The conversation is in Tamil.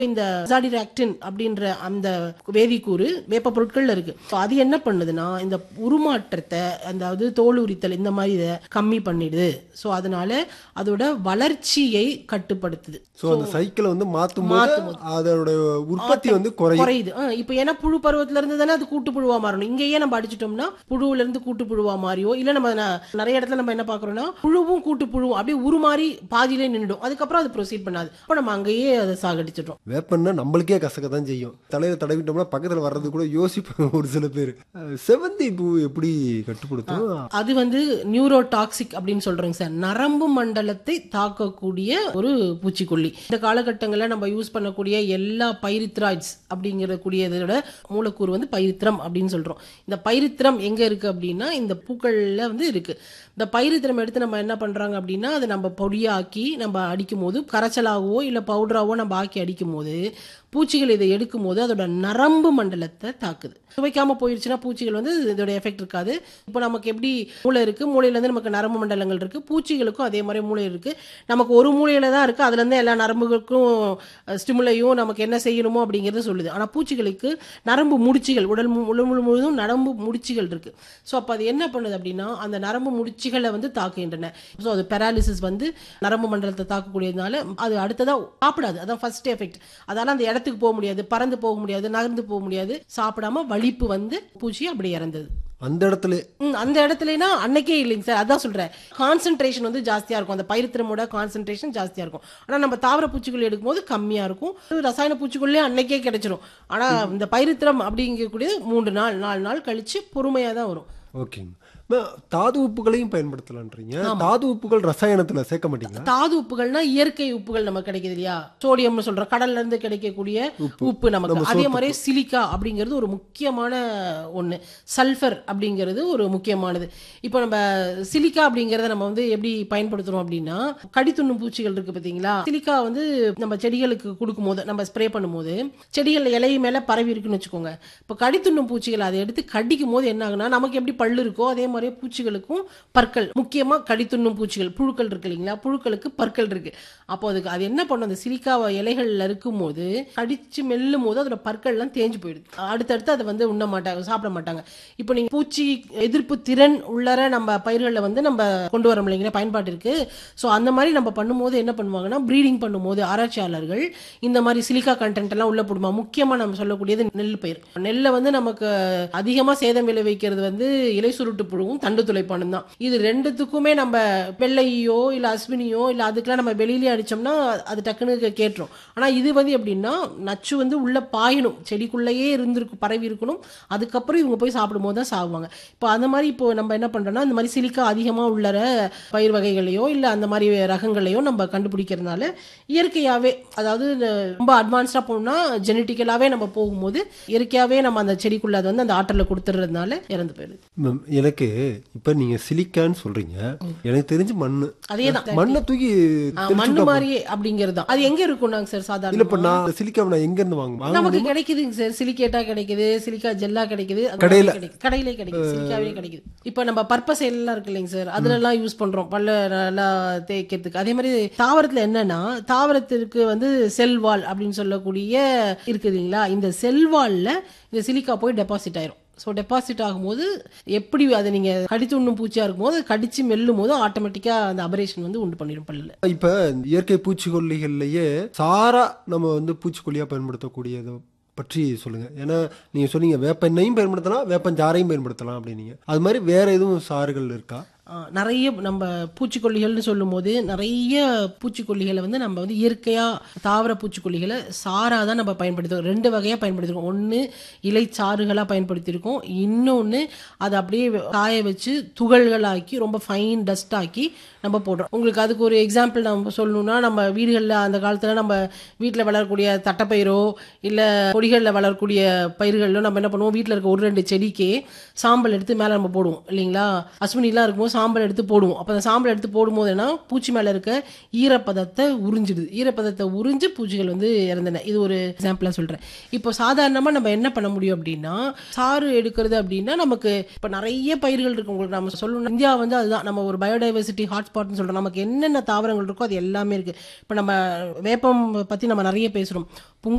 இந்த ஜாடிராக்டின் அப்படின்ற அந்த வேதிக்கூறு வேப்ப பொருட்கள்ல இருக்கு So அது என்ன பண்ணுதுன்னா இந்த உருமாற்றத்தை அதாவது தோல் உரித்தல் இந்த மாதிரி இதை கம்மி பண்ணிடுது ஸோ அதனால அதோட வளர்ச்சியை கட்டுப்படுத்துது சோ அந்த சைக்கிளை வந்து மாத்தும் போது அதோட உற்பத்தி வந்து குறையும் குறையுது ஆ, இப்ப ஏன்னா புழு பருவத்துல இருந்து தானே அது கூட்டு புழுவா மாறணும் இங்கேயே நம்ம அடிச்சிட்டோம்னா புழுவுல இருந்து கூட்டு புழுவா மாறியோ இல்ல நம்ம ந- நிறைய இடத்துல நம்ம என்ன பாக்குறோம்னா புழுவும் கூட்டு புழுவும் அப்படியே உருமாறி பாதியிலே நின்றுடும் அதுக்கப்புறம் அது ப்ரொசீட் பண்ணாது அப்ப நம்ம அங்கேயே அதை சாகடிச்சிடுறோம் வேப்பன்னா நம்மளுக்கே கசக்க தான் செய்யும் தலையில தடவிட்டோம்னா பக்கத்துல வர்றது கூட யோசிப்பாங்க ஒரு சில பேர் அஹ் செவந்தி பூ எப்படி கட்டுப்படுத்தும் அது வந்து நியூரோ டாக்ஸிக் அப்படின்னு சொல்றோங்க சார் நரம்பு மண்டலத்தை தாக்கக்கூடிய ஒரு பூச்சிக்கொல்லி இந்த காலகட்டங்களில் நம்ம யூஸ் பண்ணக்கூடிய எல்லா பைரித்ராய்ட்ஸ் அப்படிங்கிற கூடியதோட மூலக்கூறு வந்து பைரித்திரம் அப்படின்னு சொல்றோம் இந்த பைரித்திரம் எங்க இருக்கு அப்படின்னா இந்த பூக்கள்ல வந்து இருக்கு இந்த பைரித்திரம் எடுத்து நம்ம என்ன பண்றாங்க அப்படின்னா அதை நம்ம பொடியாக்கி நம்ம அடிக்கும் போது கரைச்சலாகவோ இல்லை பவுடராவோ நம்ம ஆக்கி அடிக்கும் போது பூச்சிகள் இதை எடுக்கும் போது அதோட நரம்பு மண்டலத்தை தாக்குது சுவைக்காம போயிருச்சுன்னா பூச்சிகள் வந்து இதோட எஃபெக்ட் இருக்காது இப்போ நமக்கு எப்படி மூளை இருக்கு மூளையில இருந்து நமக்கு நரம்பு மண்டலங்கள் இருக்கு பூச்சிகளுக்கும் அதே மாதிரி மூளை இருக்கு நமக்கு ஒரு மூளையில தான் இருக்கு அதுல இருந்து எல்லா நரம்புகளுக்கும் ஸ்டிமுலையும் நமக்கு என்ன செய்யணுமோ அப்படிங்கறது சொல்லுது ஆனா பூச்சிகளுக்கு நரம்பு முடிச்சுகள் உடல் மு- உடல் முழு முழுவதும் நரம்பு முடிச்சுகள் இருக்கு ஸோ அப்போ அது என்ன பண்ணுது அப்படின்னா அந்த நரம்பு முடிச்சுகளை வந்து தாக்குகின்றன ஸோ அது பெராலிசிஸ் வந்து நரம்பு மண்டலத்தை தாக்கக்கூடியதுனால அது அடுத்ததா சாப்பிடாது அதான் ஃபர்ஸ்ட் எஃபெக்ட் அதால அந்த இடத்துக்கு போக முடியாது பறந்து போக முடியாது நகர்ந்து போக முடியாது சாப்பிடாம வலிப்பு வந்து பூச்சி அப்படி இறந்தது அந்த இடத்துல ம், அந்த இடத்துலனா அன்னைக்கே இல்லைங்க சார் அதான் சொல்றேன் கான்சென்ட்ரேஷன் வந்து ஜாஸ்தியா இருக்கும் அந்த பயிர்த்திரமோட கான்சென்ட்ரேஷன் ஜாஸ்தியா இருக்கும் ஆனா நம்ம தாவர பூச்சிக்கொல்லி எடுக்கும்போது கம்மியா இருக்கும் ரசாயன பூச்சிக்கொல்லியே அன்னைக்கே கிடைச்சிரும் ஆனா இந்த பயிர்த்திரம் அப்படிங்கக்கூடியது மூன்று நாள் நாலு நாள் கழிச்சு பொறுமையா தான் வரும் ஓகேங்க ம- தாது உப்புகளையும் பயன்படுத்தலான்றீங்க தாது உப்புகள் ரசாயனத்துல சேர்க்க மாட்டீங்களா தாது உப்புகள்னா இயற்கை உப்புகள் நமக்கு கிடைக்குது இல்லையா சோடியம்னு சொல்றோம் கடல்ல இருந்து கிடைக்கக்கூடிய உப்பு நமக்கு அதே மாதிரி சிலிக்கா அப்படிங்கிறது ஒரு முக்கியமான ஒண்ணு சல்ஃபர் அப்படிங்கிறது ஒரு முக்கியமானது இப்போ நம்ம சிலிக்கா அப்படிங்கறத நம்ம வந்து எப்படி பயன்படுத்துறோம் அப்படின்னா கடித்துண்ணும் பூச்சிகள் இருக்கு பாத்தீங்களா சிலிக்கா வந்து நம்ம செடிகளுக்கு கொடுக்கும் போது நம்ம ஸ்ப்ரே பண்ணும்போது செடிகள் இலை மேல பரவி இருக்குன்னு வச்சுக்கோங்க இப்போ கடித்துண்ணும் பூச்சிகள் அதை எடுத்து கடிக்கும் போது என்ன ஆகுனா நமக்கு எப்படி பல்லு இருக்கோ அதே மாதிரி பூச்சிகளுக்கும் பற்கள் முக்கியமா கடித்துண்ணும் பூச்சிகள் புழுக்கள் இருக்கு இல்லைங்களா புழுக்களுக்கு பற்கள் இருக்கு அப்போ அதுக்கு அது என்ன பண்ணும் அந்த சிலிக்காவை இலைகள்ல இருக்கும்போது கடிச்சு மெல்லும் போது அதோட பற்கள்லாம் தேஞ்சு போயிடுது அடுத்தடுத்து அதை வந்து உண்ண மாட்டாங்க சாப்பிட மாட்டாங்க இப்போ நீங்க பூச்சி எதிர்ப்பு திறன் உள்ளர நம்ம பயிர்களில் வந்து நம்ம கொண்டு வரோம் இல்லைங்களா பயன்பாட்டிற்கு ஸோ அந்த மாதிரி நம்ம பண்ணும்போது என்ன பண்ணுவாங்கன்னா ப்ரீடிங் பண்ணும்போது ஆராய்ச்சியாளர்கள் இந்த மாதிரி சிலிக்கா கண்டென்ட் எல்லாம் உள்ள போடுமா முக்கியமா நம்ம சொல்லக்கூடியது நெல் பயிர் நெல்லை வந்து நமக்கு அதிகமா சேதம் விளைவிக்கிறது வந்து இலை சுருட்டு புழுவும் தண்டு துளைப்பானும் தான் இது ரெண்டுத்துக்குமே நம்ம வெள்ளையோ இல்ல அஸ்வினியோ இல்ல அதுக்கெல்லாம் நம்ம வெளியிலே அடிச்சோம்னா அது டக்குன்னு கேட்டுரும் ஆனா இது வந்து எப்படின்னா நச்சு வந்து உள்ள பாயணும் செடிக்குள்ளேயே இருந்திருக்கும் பரவி இருக்கணும் அதுக்கப்புறம் இவங்க போய் சாப்பிடும் போது தான் சாகுவாங்க இப்போ அந்த மாதிரி இப்போ நம்ம என்ன பண்றோம்னா இந்த மாதிரி சிலிக்கா அதிகமா உள்ளற பயிர் வகைகளையோ இல்ல அந்த மாதிரி ரகங்களையோ நம்ம கண்டுபிடிக்கிறதுனால இயற்கையாவே அதாவது இந்த ரொம்ப அட்வான்ஸ்டா போனோம்னா ஜெனட்டிக்கலாவே நம்ம போகும்போது இயற்கையாவே நம்ம அந்த செடிக்குள்ள அது வந்து அந்த ஆற்றலை கொடுத்துறதுனால இறந்து போயிடுது மேம், எனக்கு இப்ப நீங்க சிலிக்கான்னு சொல்றீங்க எனக்கு தெரிஞ்சு மண்ணு அதேதான் மண்ணை தூக்கி ஆ, மண்ணு மாதிரியே அப்படிங்கிறது தான் அது எங்க இருக்கும்னாங்க சார் இல்ல சாதாரண இப்ப நான் சிலிக்காவை நான் எங்க இருந்து வாங்க வாங்க நமக்கு கிடைக்குதுங்க சார் சிலிக்கேட்டா கிடைக்குது சிலிக்கா ஜெல்லா கிடைக்குது அது கடையில. மாதிரி கிடைக்குது கடையிலே கிடைக்குது சிலிக்காவே கிடைக்குது இப்போ நம்ம பர்பஸ் எல்லாம் இருக்கு இல்லைங்க சார் அதுல எல்லாம் யூஸ் பண்றோம் பல்ல நல்லா தேய்க்கிறதுக்கு அதே மாதிரி தாவரத்துல என்னன்னா தாவரத்திற்கு வந்து செல்வால் அப்படின்னு சொல்லக்கூடிய இருக்குது இல்லைங்களா இந்த செல்வால்ல இந்த சிலிக்கா போய் டெபாசிட் ஆயிரும் ஸோ டெபாசிட் ஆகும்போது எப்படி அதை நீங்க கடித்து உண்ணும் பூச்சியா இருக்கும்போது அது கடிச்சு மெல்லும் போது ஆட்டோமேட்டிக்கா அந்த அபரேஷன் வந்து உண்டு பண்ணிடும் பல்லுல இப்ப இயற்கை பூச்சிக்கொல்லிகள்லயே சாரா நம்ம வந்து பூச்சிக்கொல்லியா பயன்படுத்தக்கூடியதை பற்றி சொல்லுங்க ஏன்னா நீங்க சொன்னீங்க வேப்ப எண்ணெயும் பயன்படுத்தலாம் வேப்பஞ்சாரையும் பயன்படுத்தலாம் அப்படின்னீங்க அது மாதிரி வேற எதுவும் சாறுகள் இருக்கா ஆ, நிறைய நம்ம பூச்சிக்கொல்லிகள்னு சொல்லும்போது நிறைய பூச்சிக்கொல்லிகளை வந்து நம்ம வந்து இயற்கையா தாவர பூச்சிக்கொல்லிகளை சாரா தான் நம்ம பயன்படுத்துறோம் ரெண்டு வகையா பயன்படுத்திருக்கோம் ஒன்று இலை சாறுகளா பயன்படுத்தியிருக்கோம் இன்னொன்று அதை அப்படியே காய வச்சு துகள்களாக்கி ரொம்ப ஃபைன் டஸ்ட் ஆக்கி நம்ம போடுறோம் உங்களுக்கு அதுக்கு ஒரு எக்ஸாம்பிள் நம்ம சொல்லணும்னா நம்ம வீடுகளில் அந்த காலத்தில் நம்ம வீட்டில் வளரக்கூடிய தட்டைப்பயிரோ இல்லை கொடிகளில் வளரக்கூடிய பயிர்களோ நம்ம என்ன பண்ணுவோம் வீட்டில் இருக்க ஒரு ரெண்டு செடிக்கே சாம்பல் எடுத்து மேலே நம்ம போடுவோம் இல்லைங்களா அஸ்வினிலாம் இருக்கும்போது சாம்பல் எடுத்து போடுவோம் அப்போ அந்த சாம்பல் எடுத்து போடும்போது என்ன பூச்சி மேலே இருக்க ஈரப்பதத்தை உறிஞ்சிடுது ஈரப்பதத்தை உறிஞ்சு பூச்சிகள் வந்து இறந்தன இது ஒரு எக்ஸாம்பிளாக சொல்கிறேன் இப்போ சாதாரணமாக நம்ம என்ன பண்ண முடியும் அப்படின்னா சாறு எடுக்கிறது அப்படின்னா நமக்கு இப்போ நிறைய பயிர்கள் இருக்கு உங்களுக்கு நம்ம சொல்லணும் இந்தியா வந்து அதுதான் நம்ம ஒரு பயோடைவர்சிட்டி ஹாட்ஸ்பாட்னு சொல்கிறோம் நமக்கு என்னென்ன தாவரங்கள் இருக்கோ அது எல்லாமே இருக்குது இப்போ நம்ம வேப்பம் பற்றி நம்ம நிறைய பேசுகிறோம்